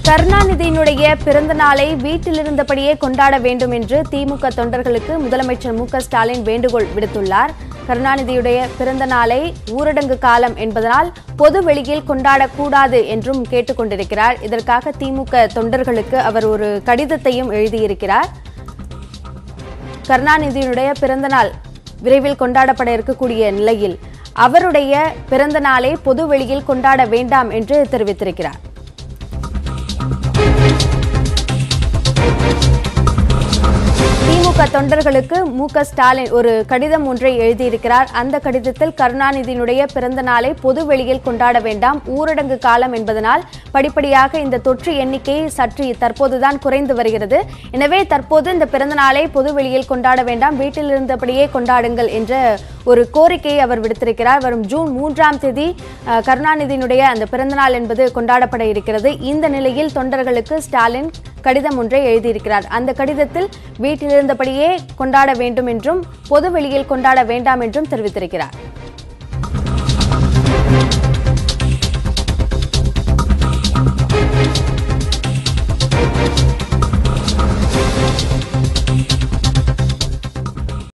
கருணாநிதியினுடைய பிறந்த நாளை வீட்டில் இருந்தபடியே கொண்டாட வேண்டும் என்று திமுக தொண்டர்களுக்கு முதலமைச்சர் மு க ஸ்டாலின் வேண்டுகோள் விடுத்துள்ளார் கருணாநிதியுடைய பிறந்த நாளை ஊரடங்கு காலம் என்பதனால் பொது வெளியில் கொண்டாடக்கூடாது என்றும் கேட்டுக்கொண்டிருக்கிறார் இதற்காக திமுக தொண்டர்களுக்கு அவர் ஒரு கடிதத்தையும் எழுதியிருக்கிறார் கருணாநிதியினுடைய பிறந்த நாள் விரைவில் கொண்டாடப்பட இருக்கக்கூடிய நிலையில் அவருடைய பிறந்த நாளை பொது வெளியில் கொண்டாட வேண்டாம் என்று தெரிவித்திருக்கிறார் திமுக தொண்டர்களுக்கு மு க ஸ்டாலின் ஒரு கடிதம் ஒன்றை எழுதியிருக்கிறார் அந்த கடிதத்தில் கருணாநிதியினுடைய பிறந்த நாளை பொது வெளியில் கொண்டாட வேண்டாம் ஊரடங்கு காலம் என்பதனால் படிப்படியாக இந்த தொற்று எண்ணிக்கை சற்று தற்போதுதான் குறைந்து வருகிறது எனவே தற்போது இந்த பிறந்த நாளை பொது வெளியில் கொண்டாட வேண்டாம் வீட்டில் இருந்தபடியே கொண்டாடுங்கள் என்ற ஒரு கோரிக்கையை அவர் விடுத்திருக்கிறார் வரும் ஜூன் மூன்றாம் தேதி அஹ், கருணாநிதியினுடைய அந்த பிறந்தநாள் என்பது கொண்டாடப்பட இருக்கிறது இந்த நிலையில் தொண்டர்களுக்கு ஸ்டாலின் கடிதம் ஒன்றை எழுதியிருக்கிறார் அந்த கடிதத்தில் வீட்டில் இருந்தபடியே கொண்டாட வேண்டும் என்றும் பொது வெளியில் கொண்டாட வேண்டாம் என்றும் தெரிவித்திருக்கிறார்